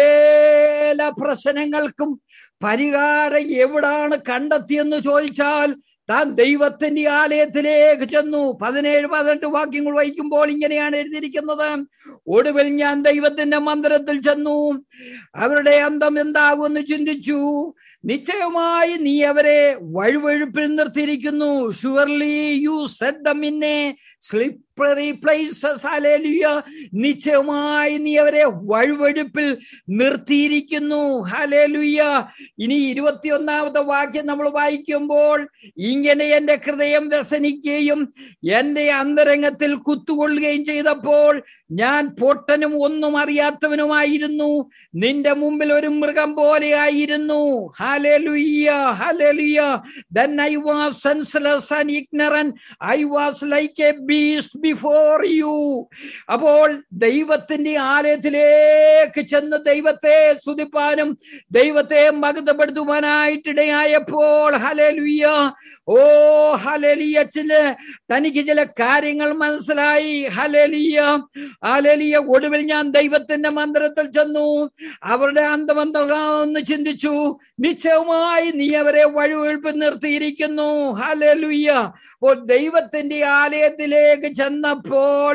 Speaker 1: സകല പ്രശ്നങ്ങൾക്കും പരിഹാരം എവിടാണ് കണ്ടെത്തിയെന്ന് ചോദിച്ചാൽ താൻ ദൈവത്തിന്റെ ആലയത്തിലേക്ക് ചെന്നു പതിനേഴ് പതിനെട്ട് വാക്യങ്ങൾ വായിക്കുമ്പോൾ ഇങ്ങനെയാണ് എഴുതിയിരിക്കുന്നത് ഒടുവിൽ ഞാൻ ദൈവത്തിന്റെ മന്ദിരത്തിൽ ചെന്നു അവരുടെ അന്തം എന്താകുമെന്ന് ചിന്തിച്ചു നിശ്ചയമായി നീ അവരെ വഴുവഴുപ്പിൽ നിർത്തിയിരിക്കുന്നു surely you set them in a slippery places hallelujah നിശ്ചയമായി നീ അവരെ വഴുവഴുപ്പിൽ നിർത്തിയിരിക്കുന്നു ഹലേലുയ ഇനി ഇരുപത്തിയൊന്നാമത്തെ വാക്യം നമ്മൾ വായിക്കുമ്പോൾ ഇങ്ങനെ എന്റെ ഹൃദയം വ്യസനിക്കുകയും എന്റെ അന്തരംഗത്തിൽ കുത്തുകൊള്ളുകയും ചെയ്തപ്പോൾ ഞാൻ പൊട്ടനും ഒന്നും അറിയാത്തവനുമായിരുന്നു നിന്റെ മുമ്പിൽ ഒരു മൃഗം പോലെയായിരുന്നു hallelujah hallelujah then I was senseless and ignorant I was like a beast before you അപ്പോൾ ദൈവത്തിന്റെ ആലയത്തിലേക്ക് ചെന്ന് ദൈവത്തെ സ്തുതിപ്പാനും ദൈവത്തെ മകതപ്പെടുത്തുവാനായിട്ടിടയായപ്പോൾ ഹലേലുയ്യ ഓ ഹലേലിയ ചില തനിക്ക് ചില കാര്യങ്ങൾ മനസ്സിലായി ഹലേലിയ ഹലേലിയ ഒടുവിൽ ഞാൻ ദൈവത്തിന്റെ മന്ദിരത്തിൽ ചെന്നു അവരുടെ അന്തമന്തകാന്ന് ചിന്തിച്ചു നിശ്ചയമായി നീ അവരെ വഴിവെഴുപ്പ് നിർത്തിയിരിക്കുന്നു ഹലേലുയ്യ അപ്പോൾ ദൈവത്തിന്റെ ആലയത്തിലേക്ക് ചെന്നപ്പോൾ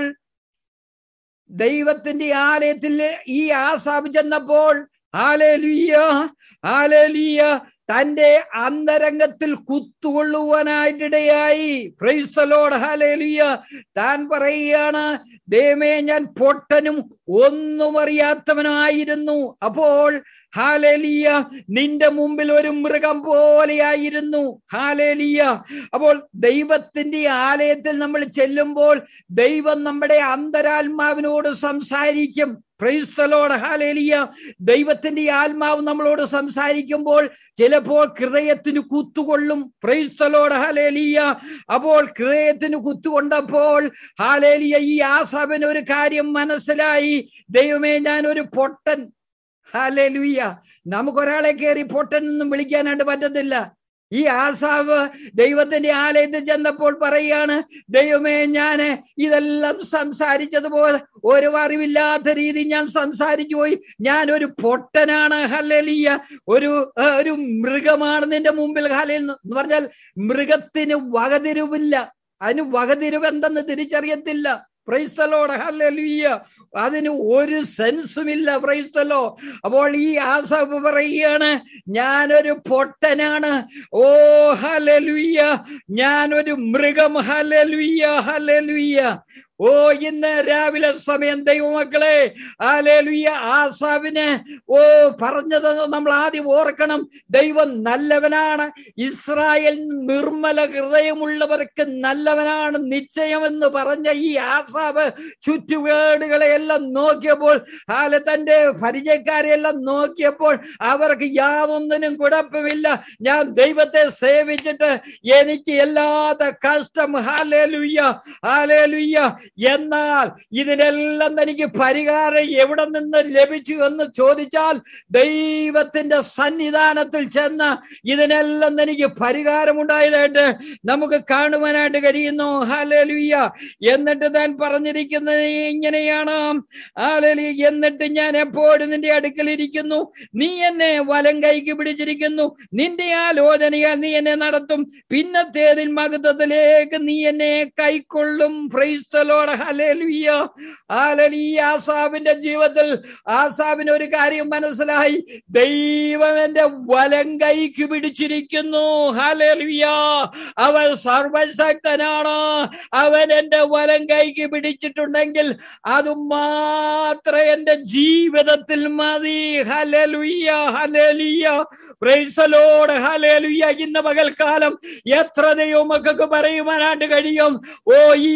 Speaker 1: ദൈവത്തിന്റെ ആലയത്തിൽ ഈ ആസാബ് ചെന്നപ്പോൾ ഹാലേലുയ്യ ഹാലേലുയ്യ തന്റെ അന്തരംഗത്തിൽ കുത്തുകൊള്ളുവാനായിട്ടിടയായി പ്രൈസലോട് ഹാലേലുയ്യ താൻ പറയുകയാണ് ദൈവമേ ഞാൻ പൊട്ടനും ഒന്നും അറിയാത്തവനായിരുന്നു അപ്പോൾ ഹാലേലിയ നിന്റെ മുമ്പിൽ ഒരു മൃഗം പോലെയായിരുന്നു ഹാലേലിയ അപ്പോൾ ദൈവത്തിന്റെ ആലയത്തിൽ നമ്മൾ ചെല്ലുമ്പോൾ ദൈവം നമ്മുടെ അന്തരാത്മാവിനോട് സംസാരിക്കും ക്രൈസ്തലോട് ഹാലേലിയ ദൈവത്തിന്റെ ആത്മാവ് നമ്മളോട് സംസാരിക്കുമ്പോൾ ചിലപ്പോൾ ഹൃദയത്തിന് കുത്തുകൊള്ളും ക്രൈസ്തലോട് ഹാലേലിയ അപ്പോൾ ഹൃദയത്തിന് കുത്തുകൊണ്ടപ്പോൾ ഹാലേലിയ ഈ ആസാബിന് ഒരു കാര്യം മനസ്സിലായി ദൈവമേ ഞാൻ ഒരു പൊട്ടൻ ഹാലേലുയ്യ നമുക്കൊരാളെ കയറി പൊട്ടൻ എന്നും വിളിക്കാനായിട്ട് പറ്റത്തില്ല ഈ ആസാവ് ദൈവത്തിന്റെ ആലയത്തിൽ ചെന്നപ്പോൾ പറയാണ് ദൈവമേ ഞാന് ഇതെല്ലാം സംസാരിച്ചതുപോലെ ഒരു അറിവില്ലാത്ത രീതി ഞാൻ സംസാരിച്ചു പോയി ഞാൻ ഒരു പൊട്ടനാണ് ഹലലിയ ഒരു ഒരു മൃഗമാണ് നിന്റെ മുമ്പിൽ ഹലയിൽ എന്ന് പറഞ്ഞാൽ മൃഗത്തിന് വകതിരിവില്ല അതിന് വകതിരിവ് എന്തെന്ന് തിരിച്ചറിയത്തില്ല പ്രൈസ്തലോട് ഹല്ലേലൂയ അതിന് ഒരു സെൻസുമില്ല പ്രൈസ്തലോ അപ്പോൾ ഈ ആസാബ് പറയുകയാണ് ഞാനൊരു പൊട്ടനാണ് ഓ ഹലലുയ്യ ഞാനൊരു മൃഗം ഹലലുയ്യ ഹലലുയ്യ ഓ ഇന്ന് രാവിലെ സമയം ദൈവമക്കളെ ആലേലുയ്യ ആസാബിന് ഓ പറഞ്ഞത് നമ്മൾ ആദ്യം ഓർക്കണം ദൈവം നല്ലവനാണ് ഇസ്രായേൽ നിർമ്മല ഹൃദയമുള്ളവർക്ക് നല്ലവനാണ് നിശ്ചയമെന്ന് പറഞ്ഞ ഈ ആസാബ് ചുറ്റുപാടുകളെ എല്ലാം നോക്കിയപ്പോൾ ആലെ തന്റെ പരിചയക്കാരെല്ലാം നോക്കിയപ്പോൾ അവർക്ക് യാതൊന്നിനും കുഴപ്പമില്ല ഞാൻ ദൈവത്തെ സേവിച്ചിട്ട് എനിക്ക് എല്ലാത്ത കഷ്ടം ഹാലേലുയ്യ ഹാലേലുയ്യ എന്നാൽ ഇതിനെല്ലാം തനിക്ക് പരിഹാരം എവിടെ നിന്ന് ലഭിച്ചു എന്ന് ചോദിച്ചാൽ ദൈവത്തിന്റെ സന്നിധാനത്തിൽ ചെന്ന് ഇതിനെല്ലാം തനിക്ക് പരിഹാരമുണ്ടായതായിട്ട് നമുക്ക് കാണുവാനായിട്ട് കഴിയുന്നു ഹാലേലുയ്യ എന്നിട്ട് താൻ പറഞ്ഞിരിക്കുന്നത് ഇങ്ങനെയാണ് ഹാലേലു എന്നിട്ട് ഞാൻ എപ്പോഴും നിന്റെ അടുക്കൽ ഇരിക്കുന്നു നീ എന്നെ വലം കൈക്ക് പിടിച്ചിരിക്കുന്നു നിന്റെ ആലോചനയാൽ നീ എന്നെ നടത്തും പിന്നത്തേതിൽ മകുതത്തിലേക്ക് നീ എന്നെ കൈക്കൊള്ളും ഫ്രൈസ്തലോട് ഹലേലുയ്യ ഹാലലി ആസാബിന്റെ ജീവിതത്തിൽ ആസാബിന് ഒരു കാര്യം മനസ്സിലായി ദൈവം എന്റെ വലം കൈക്ക് പിടിച്ചിരിക്കുന്നു ഹലേലുയ്യ അവൻ സർവശക്തനാണ് അവൻ എന്റെ വലം കൈക്ക് പിടിച്ചിട്ടുണ്ടെങ്കിൽ അത് മാത്രം എന്റെ ജീവിതത്തിൽ മതി ഹലലുയ്യ ഹലലിയ പ്രൈസലോട് ഹലലുയ്യ ഇന്ന് പകൽക്കാലം എത്ര ദൈവമക്കൾക്ക് പറയുവാനായിട്ട് കഴിയും ഓ ഈ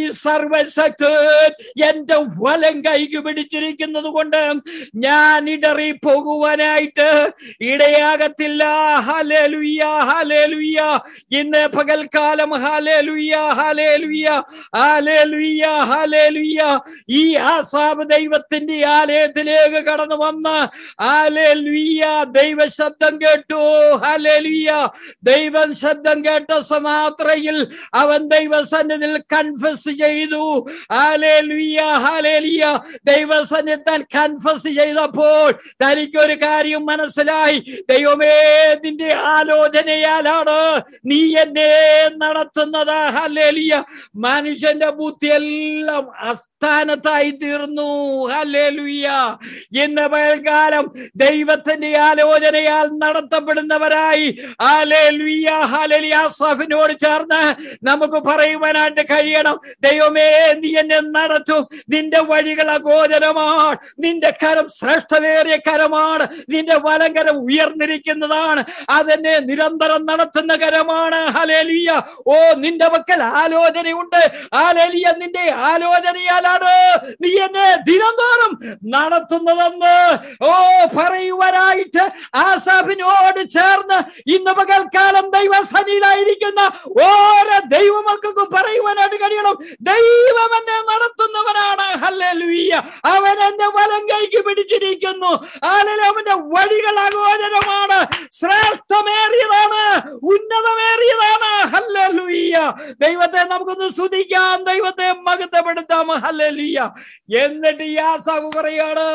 Speaker 1: സർവശക്തൻ എന്റെ വലം കൈക്ക് പിടിച്ചിരിക്കുന്നത് കൊണ്ട് ഞാൻ ഇടറി പോകുവാനായിട്ട് ഇടയാകത്തില്ല ഹലേലുയ്യ ഹലേലുയ്യ ഇന്ന് പകൽക്കാലം ഹലേലുയ്യ ഹലേലുയ്യ ഹലേലുയ്യ ഹലേലുയ്യ ഈ ആസാബ് ദൈവത്തിന്റെ ആലയത്തിലേക്ക് കടന്നു വന്ന് ഹലേലുയ്യ ദൈവ ശബ്ദം കേട്ടു ഹലേലുയ്യ ദൈവം ശബ്ദം കേട്ട സമാത്രയിൽ അവൻ ദൈവസന്നിധിയിൽ കൺഫസ് ചെയ്തു ഹാലേലുയ്യ ഹാലേലിയ ദൈവസന്നിധി താൻ കൺഫസ് ചെയ്തപ്പോൾ തനിക്കൊരു കാര്യം മനസ്സിലായി ദൈവമേ നിന്റെ ആലോചനയാലാണ് നീ എന്നെ നടത്തുന്നത് ഹലേലിയ മനുഷ്യന്റെ ബുദ്ധിയെല്ലാം അസ്ഥാനത്തായി തീർന്നു ഹലേലുയ്യ ഇന്ന് പകൽക്കാലം ദൈവത്തിന്റെ ആലോചനയാൽ നടത്തപ്പെടുന്നവരായി ഹാലേലുയ്യ ഹാലേലിയ സഫിനോട് ചേർന്ന് നമുക്ക് പറയുവാനായിട്ട് കഴിയണം ദൈവമേ നീ എന്നെ നടത്തും നിന്റെ വഴികൾ അഗോചരമാണ് നിന്റെ കരം ശ്രേഷ്ഠമേറിയ കരമാണ് നിന്റെ വലങ്കരം ഉയർന്നിരിക്കുന്നതാണ് അതെന്നെ നിരന്തരം നടത്തുന്ന കരമാണ് ഹലേലിയ ഓ നിന്റെ മക്കൾ ആലോചനയുണ്ട് ആലേലിയ നിന്റെ ആലോചനയാലാണ് നീ എന്നെ ദിനംതോറും നടത്തുന്നതെന്ന് ഓ പറയുവാനായിട്ട് ആസാഫിനോട് ചേർന്ന് ഇന്ന് പകൽക്കാലം ദൈവസനിയിലായിരിക്കുന്ന ഓരോ ദൈവമക്കൾക്കും പറയുവാനായിട്ട് കഴിയണം ദൈവം എന്നെ നടത്തുന്നവനാണ് ഹല്ലേലൂയ്യ അവൻ എന്റെ വലം കൈക്ക് പിടിച്ചിരിക്കുന്നു ആലല അവന്റെ വഴികൾ അഗോചരമാണ് ശ്രേഷ്ഠമേറിയതാണ് ഉന്നതമേറിയതാണ് ഹല്ലേലൂയ്യ ദൈവത്തെ നമുക്കൊന്ന് സ്തുതിക്കാം ദൈവത്തെ മകത്തപ്പെടുത്താം ഹല്ലേലൂയ്യ എന്നിട്ട് ഈ ആസാവ് പറയാണ്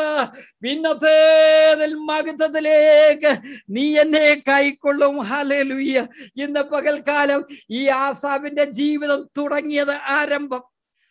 Speaker 1: പിന്നത്തേതിൽ മകത്തത്തിലേക്ക് നീ എന്നെ കൈക്കൊള്ളും ഹല്ലേലൂയ്യ ഇന്ന് പകൽക്കാലം ഈ ആസാവിന്റെ ജീവിതം തുടങ്ങിയത് ആരംഭം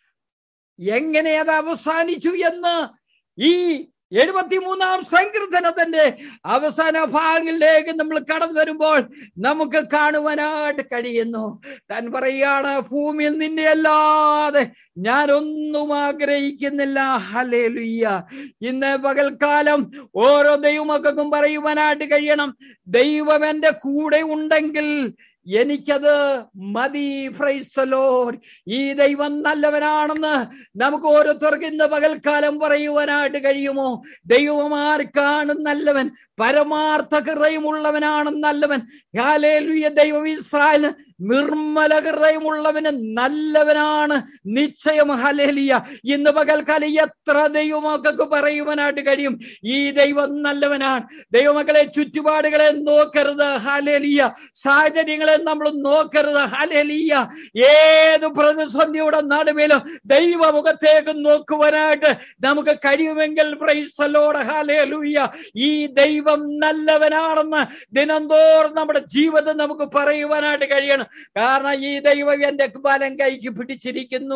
Speaker 1: എങ്ങനെ അത് അവസാനിച്ചു എന്ന് ഈ എഴുപത്തിമൂന്നാം സങ്കീർത്തനത്തിന്റെ അവസാന ഭാഗങ്ങളിലേക്ക് നമ്മൾ കടന്നു വരുമ്പോൾ നമുക്ക് കാണുവാനായിട്ട് കഴിയുന്നു താൻ പറയാണ് ഭൂമിയിൽ നിന്നെ അല്ലാതെ ഞാനൊന്നും ആഗ്രഹിക്കുന്നില്ല ഹലേലുയ്യ ഇന്ന് പകൽക്കാലം ഓരോ ദൈവമക്കും പറയുവാനായിട്ട് കഴിയണം ദൈവം എന്റെ കൂടെ ഉണ്ടെങ്കിൽ എനിക്കത് മതി ഫ്രൈസലോ ഈ ദൈവം നല്ലവനാണെന്ന് നമുക്ക് ഓരോരുത്തർക്ക് ഇന്ന് പകൽക്കാലം പറയുവാനായിട്ട് കഴിയുമോ ദൈവം ആർക്കാണ് നല്ലവൻ പരമാർത്ഥ ഹൃദയമുള്ളവനാണ് നല്ലവൻ ഹാലേലുയ ദൈവം ഇസ്രായേലിന് നിർമ്മല ഹൃദയമുള്ളവന് നല്ലവനാണ് നിശ്ചയം ഹലേലിയ ഇന്ന് പകൽക്കാലം എത്ര ദൈവമക്കൾക്ക് പറയുവാനായിട്ട് കഴിയും ഈ ദൈവം നല്ലവനാണ് ദൈവമക്കളെ ചുറ്റുപാടുകളെ നോക്കരുത് ഹലേലിയ സാഹചര്യങ്ങളെ നമ്മൾ നോക്കരുത് ഹലേലിയ ഏത് പ്രതിസന്ധിയുടെ നടുവിലും ദൈവമുഖത്തേക്ക് നോക്കുവാനായിട്ട് നമുക്ക് കഴിയുമെങ്കിൽ പ്രൈസലോട് ഹലേലുയ്യ ഈ ദൈവം നല്ലവനാണെന്ന് ദിനംതോറും നമ്മുടെ ജീവിതം നമുക്ക് പറയുവാനായിട്ട് കഴിയണം കാരണം ഈ ദൈവം എന്റെ ബലം കൈക്ക് പിടിച്ചിരിക്കുന്നു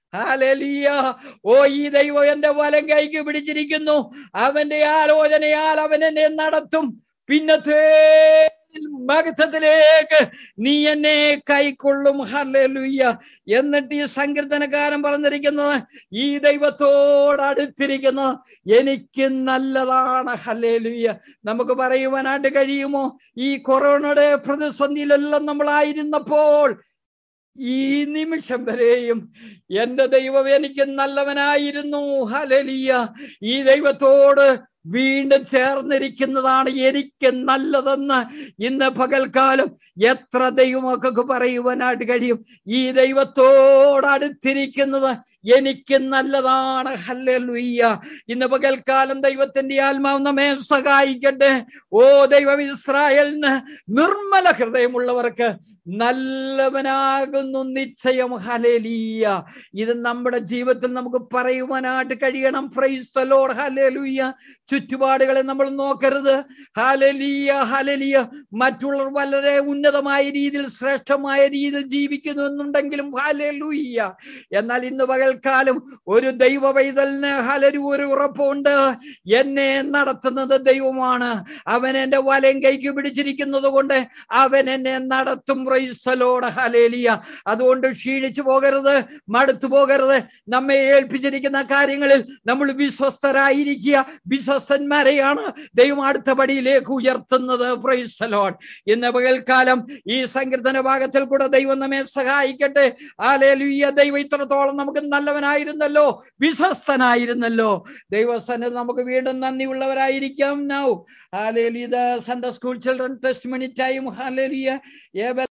Speaker 1: ഹാലലിയ ഓ ഈ ദൈവം എന്റെ വലം കൈക്ക് പിടിച്ചിരിക്കുന്നു അവന്റെ ആലോചനയാൽ അവൻ എന്നെ നടത്തും പിന്നത്തെ മകത്വത്തിലേക്ക് നീ എന്നെ കൈക്കൊള്ളും ഹല്ലേലൂയ്യ എന്നിട്ട് ഈ സങ്കീർത്തനക്കാരൻ പറഞ്ഞിരിക്കുന്നത് ഈ ദൈവത്തോട് അടുത്തിരിക്കുന്ന എനിക്ക് നല്ലതാണ് ഹല്ലേലൂയ്യ നമുക്ക് പറയുവാനായിട്ട് കഴിയുമോ ഈ കൊറോണയുടെ പ്രതിസന്ധിയിലെല്ലാം നമ്മളായിരുന്നപ്പോൾ ഈ നിമിഷം വരെയും എന്റെ ദൈവം എനിക്ക് നല്ലവനായിരുന്നു ഹലലിയ ഈ ദൈവത്തോട് വീണ്ടും ചേർന്നിരിക്കുന്നതാണ് എനിക്ക് നല്ലതെന്ന് ഇന്ന് പകൽക്കാലം എത്ര ദൈവമൊക്കെ പറയുവാനായിട്ട് കഴിയും ഈ ദൈവത്തോട് അടുത്തിരിക്കുന്നത് എനിക്ക് നല്ലതാണ് ഹല്ലുയ്യ ഇന്ന് പകൽക്കാലം ദൈവത്തിന്റെ ആത്മാവ് നമ്മെ സഹായിക്കട്ടെ ഓ ദൈവം ഇസ്രായേലിന് നിർമ്മല ഹൃദയമുള്ളവർക്ക് നല്ലവനാകുന്നു നിശ്ചയം ഹലേലിയ ഇത് നമ്മുടെ ജീവിതത്തിൽ നമുക്ക് പറയുവാനായിട്ട് കഴിയണം ഫ്രൈസ്തലോട് ഹലേലുയ്യ ചുറ്റുപാടുകളെ നമ്മൾ നോക്കരുത് ഹലലിയ ഹലലിയ മറ്റുള്ളവർ വളരെ ഉന്നതമായ രീതിയിൽ ശ്രേഷ്ഠമായ രീതിയിൽ ജീവിക്കുന്നു എന്നുണ്ടെങ്കിലും ഹലലുയ്യ എന്നാൽ ഇന്ന് പകൽക്കാലം ഒരു ദൈവ പൈതലിന് ഹലരു ഒരു ഉറപ്പുണ്ട് എന്നെ നടത്തുന്നത് ദൈവമാണ് അവൻ എന്റെ വലം കൈക്ക് പിടിച്ചിരിക്കുന്നത് കൊണ്ട് അവൻ എന്നെ നടത്തും റൈസലോട് ഹലേലിയ അതുകൊണ്ട് ക്ഷീണിച്ചു പോകരുത് മടുത്തു പോകരുത് നമ്മെ ഏൽപ്പിച്ചിരിക്കുന്ന കാര്യങ്ങളിൽ നമ്മൾ വിശ്വസ്തരായിരിക്കുക വിശ്വസ്തന്മാരെയാണ് ദൈവം അടുത്ത പടിയിലേക്ക് ഉയർത്തുന്നത് പ്രൈസലോൺ ഇന്ന് പകൽക്കാലം ഈ സങ്കീർത്തന ഭാഗത്തിൽ കൂടെ ദൈവം നമ്മെ സഹായിക്കട്ടെ ആലേലുയ്യ ദൈവം ഇത്രത്തോളം നമുക്ക് നല്ലവനായിരുന്നല്ലോ വിശ്വസ്തനായിരുന്നല്ലോ ദൈവസന്നെ നമുക്ക് വീണ്ടും നന്ദിയുള്ളവരായിരിക്കാം now hallelujah Sunday school children test money time hallelujah